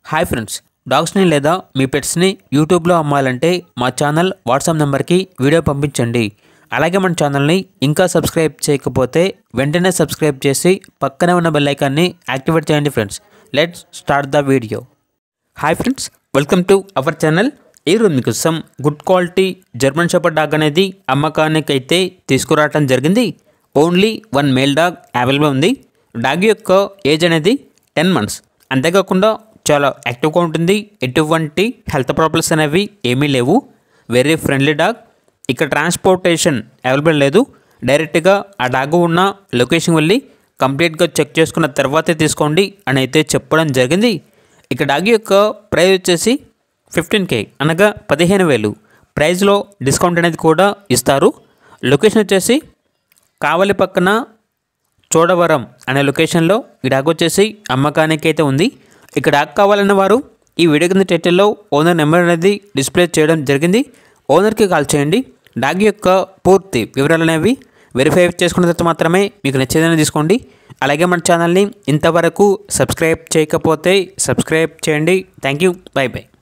hi friends డాగ్స్ని లేదా మీ పెట్స్ని యూట్యూబ్లో అమ్మాలంటే మా ఛానల్ వాట్సాప్ నెంబర్కి వీడియో పంపించండి అలాగే మన ఛానల్ని ఇంకా సబ్స్క్రైబ్ చేయకపోతే వెంటనే సబ్స్క్రైబ్ చేసి పక్కనే ఉన్న బెల్ ఐకాన్ని యాక్టివేట్ చేయండి friends let's start the video hi friends welcome to our channel ఈరోజు మీకోసం good quality German shepherd dog అనేది అమ్మకానికి అయితే తీసుకురావటం జరిగింది only one male dog available ఉంది డాగ్ యొక్క ఏజ్ అనేది టెన్ మంత్స్ అంతేకాకుండా చాలా యాక్టివ్గా ఉంటుంది ఎటువంటి హెల్త్ ప్రాబ్లమ్స్ అనేవి ఏమీ లేవు వెరీ ఫ్రెండ్లీ డాగ్ ఇక్కడ ట్రాన్స్పోర్టేషన్ అవైలబుల్ లేదు డైరెక్ట్గా ఆ డాగ్ ఉన్న లొకేషన్ వెళ్ళి కంప్లీట్గా చెక్ చేసుకున్న తర్వాతే తీసుకోండి అని అయితే చెప్పడం జరిగింది ఇక డాగ్ యొక్క ప్రైస్ వచ్చేసి ఫిఫ్టీన్ కే అనగా పదిహేను వేలు ప్రైస్లో డిస్కౌంట్ అనేది కూడా ఇస్తారు లొకేషన్ వచ్చేసి కావలి పక్కన చోడవరం అనే లొకేషన్లో ఈ డాగ్ వచ్చేసి అమ్మకానికి అయితే ఉంది ఇక్కడ డాగ్ కావాలన్న వారు ఈ వీడియో కింద టైటిల్లో ఓనర్ నెంబర్ అనేది డిస్ప్లే చేయడం జరిగింది ఓనర్కి కాల్ చేయండి డాగ్ యొక్క పూర్తి వివరాలు అనేవి వెరిఫై చేసుకున్న తర్వాత మాత్రమే మీకు నచ్చేదని తీసుకోండి అలాగే మన ఛానల్ని ఇంతవరకు సబ్స్క్రైబ్ చేయకపోతే సబ్స్క్రైబ్ చేయండి థ్యాంక్ యూ బై బై